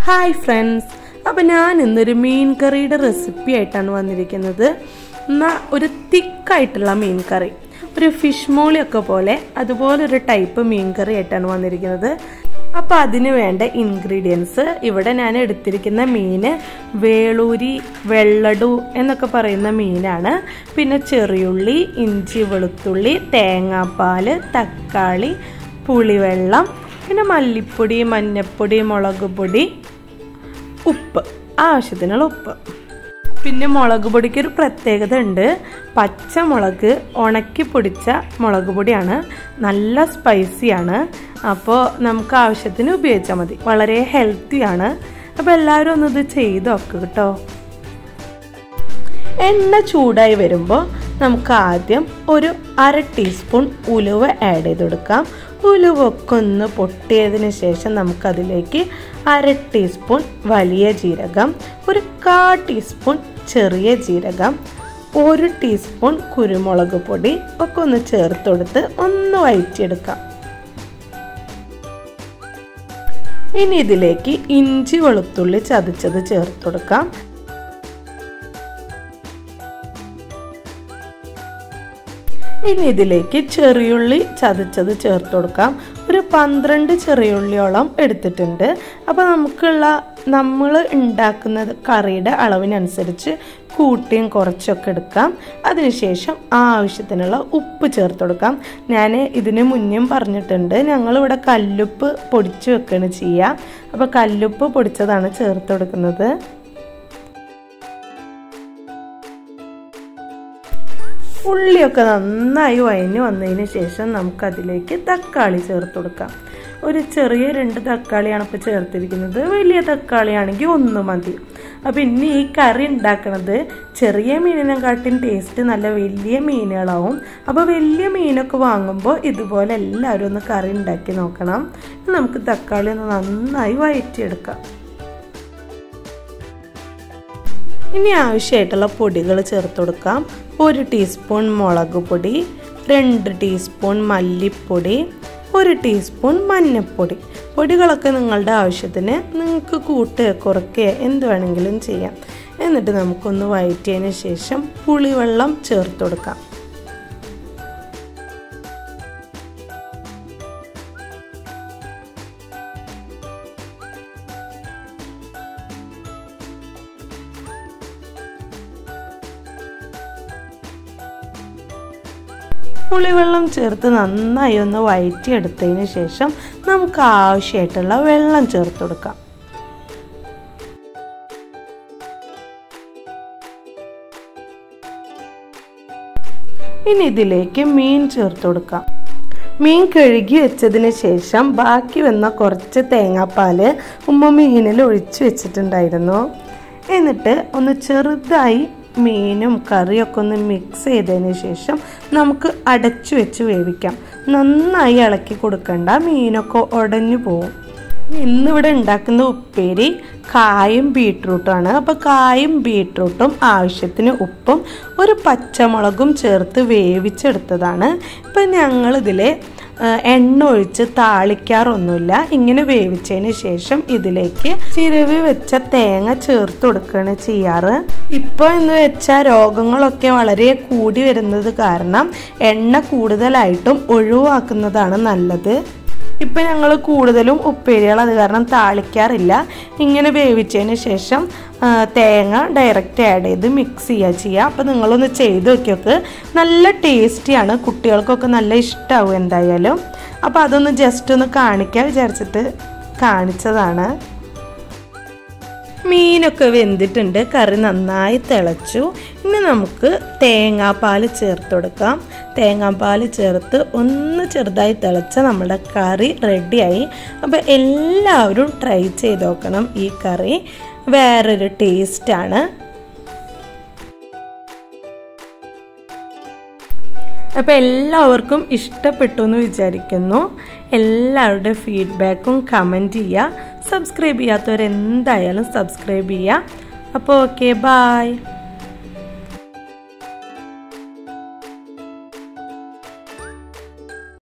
hi friends അപ്പം ഞാൻ ഇന്നൊരു മീൻ കറിയുടെ റെസിപ്പി ആയിട്ടാണ് വന്നിരിക്കുന്നത് എന്നാൽ ഒരു തിക്കായിട്ടുള്ള മീൻ കറി ഒരു ഫിഷ് മോളിയൊക്കെ പോലെ അതുപോലെ ഒരു ടൈപ്പ് മീൻ കറി ആയിട്ടാണ് വന്നിരിക്കുന്നത് അപ്പം അതിന് വേണ്ട ഇൻഗ്രീഡിയൻസ് ഇവിടെ ഞാൻ എടുത്തിരിക്കുന്ന മീന് വേളൂരി വെള്ളടു എന്നൊക്കെ പറയുന്ന മീനാണ് പിന്നെ ചെറിയുള്ളി ഇഞ്ചി വെളുത്തുള്ളി തേങ്ങാപ്പാല് തക്കാളി പുളിവെള്ളം പിന്നെ മല്ലിപ്പൊടി മഞ്ഞപ്പൊടി മുളക് പൊടി ഉപ്പ് ആവശ്യത്തിനുള്ള ഉപ്പ് പിന്നെ മുളക് പൊടിക്ക് ഒരു പ്രത്യേകത ഉണ്ട് പച്ചമുളക് ഉണക്കി പൊടിച്ച മുളക് പൊടിയാണ് നല്ല സ്പൈസിയാണ് അപ്പോൾ നമുക്ക് ആവശ്യത്തിന് ഉപയോഗിച്ചാൽ മതി വളരെ ഹെൽത്തിയാണ് അപ്പോൾ എല്ലാവരും ഒന്ന് ഇത് ചെയ്ത് നോക്കുക കേട്ടോ എണ്ണ ചൂടായി വരുമ്പോൾ നമുക്ക് ആദ്യം ഒരു അര ടീസ്പൂൺ ഉലുവ ആഡ് ചെയ്ത് കൊടുക്കാം ഉലുവൊക്കെ ഒന്ന് പൊട്ടിയതിന് ശേഷം നമുക്കതിലേക്ക് അര ടീസ്പൂൺ വലിയ ജീരകം ഒരു കാ ടീസ്പൂൺ ചെറിയ ജീരകം ഒരു ടീസ്പൂൺ കുരുമുളക് പൊടി ഒക്കെ ഒന്ന് ചേർത്ത് കൊടുത്ത് ഒന്ന് വഴറ്റിയെടുക്കാം ഇനി ഇതിലേക്ക് ഇഞ്ചി വെളുത്തുള്ളി ചതച്ചത് ചേർത്ത് കൊടുക്കാം ഇനി ഇതിലേക്ക് ചെറിയുള്ളി ചതച്ചത് ചേർത്ത് കൊടുക്കാം ഒരു പന്ത്രണ്ട് ചെറിയുള്ളിയോളം എടുത്തിട്ടുണ്ട് അപ്പോൾ നമുക്കുള്ള നമ്മൾ ഉണ്ടാക്കുന്ന കറിയുടെ അളവിനനുസരിച്ച് കൂട്ടിയും കുറച്ചൊക്കെ എടുക്കാം അതിനുശേഷം ആവശ്യത്തിനുള്ള ഉപ്പ് ചേർത്ത് കൊടുക്കാം ഞാൻ ഇതിന് മുന്നേയും പറഞ്ഞിട്ടുണ്ട് ഞങ്ങളിവിടെ കല്ലുപ്പ് പൊടിച്ച് വെക്കുകയാണ് ചെയ്യുക അപ്പോൾ കല്ലുപ്പ് പൊടിച്ചതാണ് ചേർത്ത് കൊടുക്കുന്നത് ഉള്ളിയൊക്കെ നന്നായി വഴഞ്ഞ് വന്നതിന് ശേഷം നമുക്കതിലേക്ക് തക്കാളി ചേർത്ത് കൊടുക്കാം ഒരു ചെറിയ രണ്ട് തക്കാളിയാണ് ഇപ്പോൾ ചേർത്തിരിക്കുന്നത് വലിയ തക്കാളിയാണെങ്കിൽ ഒന്ന് മതി അപ്പം ഇനി ഈ കറി ഉണ്ടാക്കണത് ചെറിയ മീനിനെക്കാട്ടും ടേസ്റ്റ് നല്ല വലിയ മീനുകളാവും അപ്പോൾ വലിയ മീനൊക്കെ വാങ്ങുമ്പോൾ ഇതുപോലെ എല്ലാവരും ഒന്ന് കറി ഉണ്ടാക്കി നോക്കണം നമുക്ക് തക്കാളി ഒന്ന് നന്നായി വഴറ്റിയെടുക്കാം ഇനി ആവശ്യമായിട്ടുള്ള പൊടികൾ ചേർത്ത് കൊടുക്കാം ഒരു ടീസ്പൂൺ മുളക് പൊടി രണ്ട് ടീസ്പൂൺ മല്ലിപ്പൊടി ഒരു ടീസ്പൂൺ മഞ്ഞൾപ്പൊടി പൊടികളൊക്കെ നിങ്ങളുടെ ആവശ്യത്തിന് നിങ്ങൾക്ക് കൂട്ടുക കുറയ്ക്കുക എന്ത് വേണമെങ്കിലും ചെയ്യാം എന്നിട്ട് നമുക്കൊന്ന് വഴറ്റിയതിന് ശേഷം പുളിവെള്ളം ചേർത്ത് കൊടുക്കാം പുളിവെള്ളം ചേർത്ത് നന്നായി ഒന്ന് വഴറ്റിയെടുത്തതിന് ശേഷം നമുക്ക് ആവശ്യമായിട്ടുള്ള വെള്ളം ചേർത്ത് കൊടുക്കാം ഇനി ഇതിലേക്ക് മീൻ ചേർത്ത് കൊടുക്കാം മീൻ കഴുകി വെച്ചതിന് ശേഷം ബാക്കി വന്ന കുറച്ച് തേങ്ങാപ്പാല് ഉമ്മ മീനിൽ ഒഴിച്ചു വെച്ചിട്ടുണ്ടായിരുന്നു എന്നിട്ട് ഒന്ന് ചെറുതായി മീനും കറിയൊക്കെ ഒന്ന് മിക്സ് ചെയ്തതിന് ശേഷം നമുക്ക് അടച്ചു വെച്ച് വേവിക്കാം നന്നായി ഇളക്കി കൊടുക്കണ്ട മീനൊക്കെ ഉടഞ്ഞു പോവും ഇന്നിവിടെ ഉണ്ടാക്കുന്ന ഉപ്പേരി കായും ബീട്രൂട്ടുമാണ് അപ്പോൾ കായും ബീട്രൂട്ടും ആവശ്യത്തിന് ഉപ്പും ഒരു പച്ചമുളകും ചേർത്ത് വേവിച്ചെടുത്തതാണ് ഇപ്പം ഞങ്ങളിതിൽ എണ്ണ ഒഴിച്ച് താളിക്കാറൊന്നുമില്ല ഇങ്ങനെ വേവിച്ചതിന് ശേഷം ഇതിലേക്ക് ചിരവി വെച്ച തേങ്ങ ചേർത്ത് കൊടുക്കുകയാണ് ചെയ്യാറ് ഇപ്പോൾ എന്ന് വെച്ചാൽ രോഗങ്ങളൊക്കെ വളരെ കൂടി വരുന്നത് കാരണം എണ്ണ കൂടുതലായിട്ടും ഒഴിവാക്കുന്നതാണ് നല്ലത് ഇപ്പം ഞങ്ങൾ കൂടുതലും ഉപ്പേരികൾ അത് കാരണം താളിക്കാറില്ല ഇങ്ങനെ വേവിച്ചതിന് ശേഷം തേങ്ങ ഡയറക്റ്റ് ആഡ് ചെയ്ത് മിക്സ് ചെയ്യുക ചെയ്യുക അപ്പോൾ നിങ്ങളൊന്ന് ചെയ്ത് നോക്കിയൊക്കെ നല്ല ടേസ്റ്റിയാണ് കുട്ടികൾക്കൊക്കെ നല്ല ഇഷ്ടമാവും എന്തായാലും അപ്പോൾ അതൊന്ന് ജസ്റ്റ് ഒന്ന് കാണിക്കാൻ വിചാരിച്ചിട്ട് കാണിച്ചതാണ് മീനൊക്കെ വെന്തിട്ടുണ്ട് കറി നന്നായി തിളച്ചു ഇനി നമുക്ക് തേങ്ങാപ്പാൽ ചേർത്ത് കൊടുക്കാം തേങ്ങാപ്പാൽ ചേർത്ത് ഒന്ന് ചെറുതായി തിളച്ച നമ്മുടെ കറി റെഡിയായി അപ്പോൾ എല്ലാവരും ട്രൈ ചെയ്ത് നോക്കണം ഈ കറി വേറൊരു ടേസ്റ്റാണ് അപ്പോൾ എല്ലാവർക്കും ഇഷ്ടപ്പെട്ടു എന്ന് വിചാരിക്കുന്നു എല്ലാവരുടെ ഫീഡ്ബാക്കും കമൻറ്റ് ചെയ്യുക സബ്സ്ക്രൈബ് ചെയ്യാത്തവരെന്തായാലും സബ്സ്ക്രൈബ് ചെയ്യുക അപ്പോൾ ഓക്കെ ബായ്